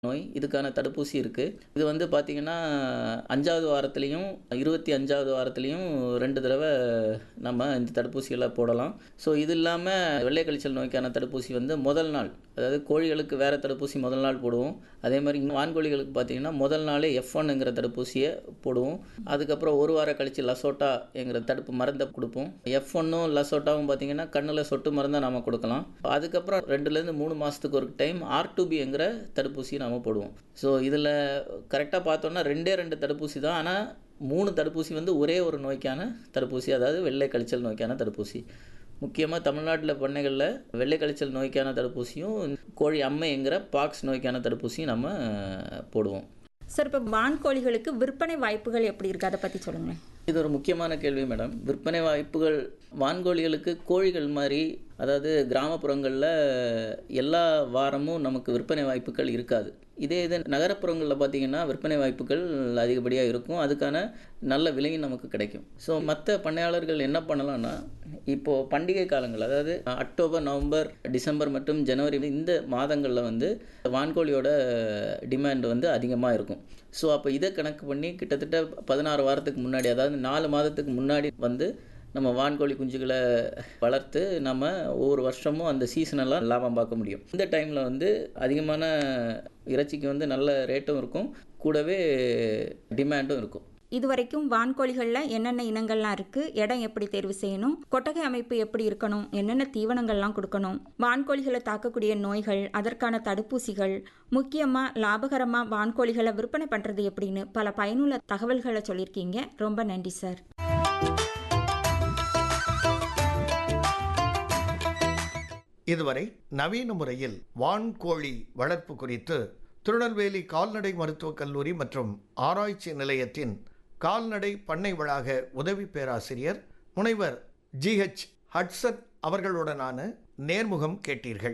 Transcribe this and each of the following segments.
நோய் இதுக்கான தடுப்பூசி இருக்குது இது வந்து பார்த்திங்கன்னா அஞ்சாவது வாரத்துலேயும் இருபத்தி அஞ்சாவது வாரத்துலேயும் ரெண்டு தடவை நம்ம இந்த தடுப்பூசிகளை போடலாம் ஸோ இது இல்லாமல் வெள்ளை கழிச்சல் நோய்க்கான தடுப்பூசி வந்து முதல் நாள் அதாவது கோழிகளுக்கு வேறு தடுப்பூசி முதல் நாள் போடுவோம் அதே மாதிரி இங்க வான்கோழிகளுக்கு பார்த்திங்கன்னா முதல் நாளே எஃப் ஒன்னுங்கிற தடுப்பூசியை போடுவோம் அதுக்கப்புறம் ஒரு வாரம் கழித்து லசோட்டாங்கிற தடுப்பு மருந்தை கொடுப்போம் எஃப் ஒன்னும் லசோட்டாவும் பார்த்திங்கன்னா கண்ணில் சொட்டு மருந்தை நாம் கொடுக்கலாம் அதுக்கப்புறம் ரெண்டுலேருந்து மூணு மாதத்துக்கு ஒரு டைம் ஆர் டூபிங்கிற தடுப்பூசி நாம் போடுவோம் ஸோ இதில் கரெக்டாக பார்த்தோன்னா ரெண்டே ரெண்டு தடுப்பூசி தான் ஆனால் மூணு தடுப்பூசி வந்து ஒரே ஒரு நோய்க்கான தடுப்பூசி அதாவது வெள்ளை கழிச்சல் நோய்க்கான தடுப்பூசி முக்கியமாக தமிழ்நாட்டில் பண்ணைகளில் வெள்ளை கழிச்சல் நோய்க்கான தடுப்பூசியும் கோழி அம்மைங்கிற பாக்ஸ் நோய்க்கான தடுப்பூசியும் நம்ம போடுவோம் சார் இப்போ வான்கோழிகளுக்கு விற்பனை வாய்ப்புகள் எப்படி இருக்குது அதை பற்றி சொல்லுங்களேன் இது ஒரு முக்கியமான கேள்வி மேடம் விற்பனை வாய்ப்புகள் வான்கோழிகளுக்கு கோழிகள் மாதிரி அதாவது கிராமப்புறங்களில் எல்லா வாரமும் நமக்கு விற்பனை வாய்ப்புகள் இருக்காது இதே இது நகரப்புறங்களில் பார்த்திங்கன்னா விற்பனை வாய்ப்புகள் அதிகப்படியாக இருக்கும் அதுக்கான நல்ல விலையும் நமக்கு கிடைக்கும் ஸோ மற்ற பண்ணையாளர்கள் என்ன பண்ணலாம்னா இப்போது பண்டிகை காலங்கள் அதாவது அக்டோபர் நவம்பர் டிசம்பர் மற்றும் ஜனவரி இந்த மாதங்களில் வந்து வான்கோழியோட டிமாண்ட் வந்து அதிகமாக இருக்கும் ஸோ அப்போ இதை கணக்கு பண்ணி கிட்டத்தட்ட பதினாறு வாரத்துக்கு முன்னாடி அதாவது நாலு மாதத்துக்கு முன்னாடி வந்து நம்ம வான்கோழி குஞ்சுகளை வளர்த்து நம்ம ஒவ்வொரு வருஷமும் அந்த சீசனெல்லாம் லாபம் பார்க்க முடியும் இந்த டைமில் வந்து அதிகமான இறைச்சிக்கு வந்து நல்ல ரேட்டும் இருக்கும் கூடவே டிமாண்டும் இருக்கும் இதுவரைக்கும் வான்கோழிகளில் என்னென்ன இனங்கள்லாம் இருக்குது இடம் எப்படி தேர்வு செய்யணும் கொட்டகை அமைப்பு எப்படி இருக்கணும் என்னென்ன தீவனங்கள்லாம் கொடுக்கணும் வான்கோழிகளை தாக்கக்கூடிய நோய்கள் அதற்கான தடுப்பூசிகள் முக்கியமாக லாபகரமாக வான்கோழிகளை விற்பனை பண்ணுறது எப்படின்னு பல பயனுள்ள தகவல்களை சொல்லியிருக்கீங்க ரொம்ப நன்றி சார் இதுவரை நவீன முறையில் வான்கோழி வளர்ப்பு குறித்து திருநெல்வேலி கால்நடை மருத்துவக் கல்லூரி மற்றும் ஆராய்ச்சி நிலையத்தின் கால்நடை பண்ணை வளாக உதவி பேராசிரியர் முனைவர் ஜிஹெச் ஹட்சன் அவர்களுடனான நேர்முகம் கேட்டீர்கள்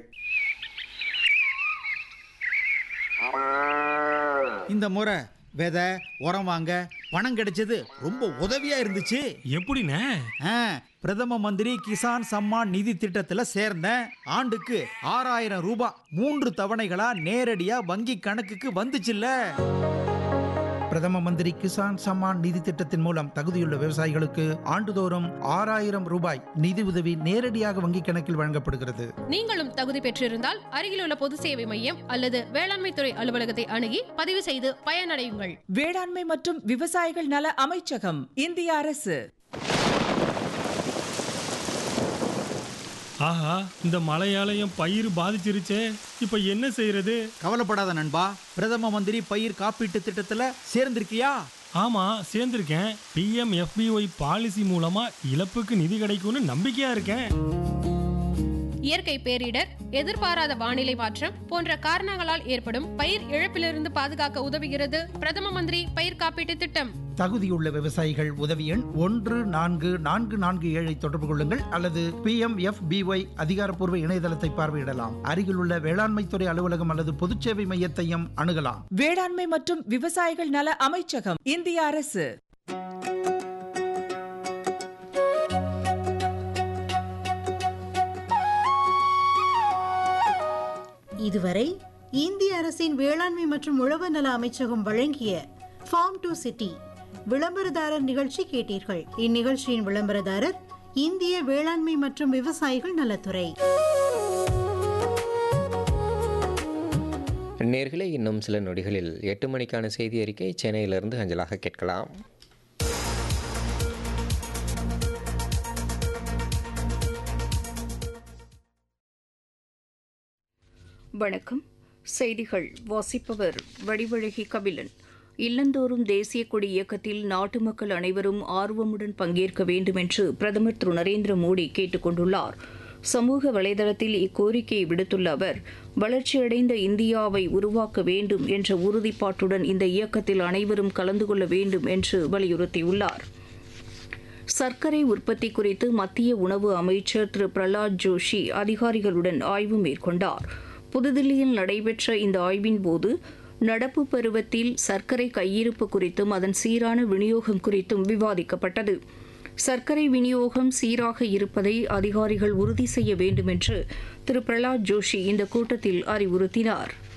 இந்த முறை விதை உரம் வாங்க பணம் கிடைச்சது ரொம்ப உதவியா இருந்துச்சு எப்படிண்ணே ஆ, பிரதம மந்திரி கிசான் சம்மான் நிதி திட்டத்துல சேர்ந்தேன் ஆண்டுக்கு ஆறாயிரம் ரூபாய் மூன்று தவணைகளா நேரடியா வங்கி கணக்குக்கு வந்துச்சுல்ல பிரதம மந்திரி கிசான் சம்மான் நிதி திட்டத்தின் மூலம் தகுதியுள்ள விவசாயிகளுக்கு ஆண்டுதோறும் ஆறாயிரம் ரூபாய் நிதி உதவி நேரடியாக வங்கிக் கணக்கில் வழங்கப்படுகிறது நீங்களும் தகுதி பெற்றிருந்தால் அருகிலுள்ள பொது சேவை மையம் அல்லது வேளாண்மை துறை அலுவலகத்தை அணுகி பதிவு செய்து பயனடையுங்கள் வேளாண்மை மற்றும் விவசாயிகள் நல அமைச்சகம் இந்திய அரசு ஆஹா இந்த மழையால என் பயிர் பாதிச்சிருச்சே இப்ப என்ன செய்யறது கவலைப்படாத நண்பா பிரதம மந்திரி பயிர் காப்பீட்டு திட்டத்துல சேர்ந்திருக்கியா ஆமா சேர்ந்திருக்கேன் பிஎம் எஃபிஒய் பாலிசி மூலமா இழப்புக்கு நிதி கிடைக்கும்னு நம்பிக்கையா இருக்கேன் இயற்கை பேரிடர் எதிர்பாராத வானிலை மாற்றம் போன்ற காரணங்களால் ஏற்படும் பயிர் இழப்பிலிருந்து பாதுகாக்க உதவுகிறது பிரதம மந்திரி பயிர் காப்பீட்டு திட்டம் தகுதியுள்ள விவசாயிகள் உதவி எண் ஒன்று நான்கு நான்கு நான்கு ஏழை தொடர்பு கொள்ளுங்கள் அல்லது பி எம் எஃப் பிஒய் அதிகாரப்பூர்வ இணையதளத்தை பார்வையிடலாம் அருகிலுள்ள வேளாண்மைத்துறை அலுவலகம் அல்லது பொதுச்சேவை மையத்தையும் அணுகலாம் வேளாண்மை மற்றும் விவசாயிகள் நல அமைச்சகம் இந்திய அரசு இதுவரை இந்திய அரசின் வேளாண்மை மற்றும் உழவு நல அமைச்சகம் வழங்கிய ஃபார்ம் டு சிட்டி விளம்பரதாரர் நிகழ்ச்சி கேட்டீர்கள் இந்நிகழ்ச்சியின் விளம்பரதாரர் இந்திய வேளாண்மை மற்றும் விவசாயிகள் நலத்துறை நேர்களே இன்னும் சில நொடிகளில் எட்டு மணிக்கான செய்தி அறிக்கை சென்னையிலிருந்து அஞ்சலாக கேட்கலாம் வணக்கம் செய்திகள் வாசிப்பவர் வடிவழகி கபிலன் இல்லந்தோறும் தேசிய கொடி இயக்கத்தில் நாட்டு மக்கள் அனைவரும் ஆர்வமுடன் பங்கேற்க வேண்டும் என்று பிரதமர் திரு நரேந்திர மோடி கேட்டுக் கொண்டுள்ளார் சமூக வலைதளத்தில் இக்கோரிக்கையை விடுத்துள்ள அவர் வளர்ச்சியடைந்த இந்தியாவை உருவாக்க வேண்டும் என்ற உறுதிப்பாட்டுடன் இந்த இயக்கத்தில் அனைவரும் கலந்து கொள்ள வேண்டும் என்று வலியுறுத்தியுள்ளார் சர்க்கரை உற்பத்தி குறித்து மத்திய உணவு அமைச்சர் திரு பிரலாத் ஜோஷி அதிகாரிகளுடன் ஆய்வு மேற்கொண்டார் புதுதில்லியில் நடைபெற்ற இந்த ஆய்வின் போது நடப்பு பருவத்தில் சர்க்கரை கையிருப்பு குறித்தும் அதன் சீரான விநியோகம் குறித்தும் விவாதிக்கப்பட்டது சர்க்கரை விநியோகம் சீராக இருப்பதை அதிகாரிகள் உறுதி செய்ய வேண்டும் என்று திரு பிரலாத் ஜோஷி இந்த கூட்டத்தில் அறிவுறுத்தினார்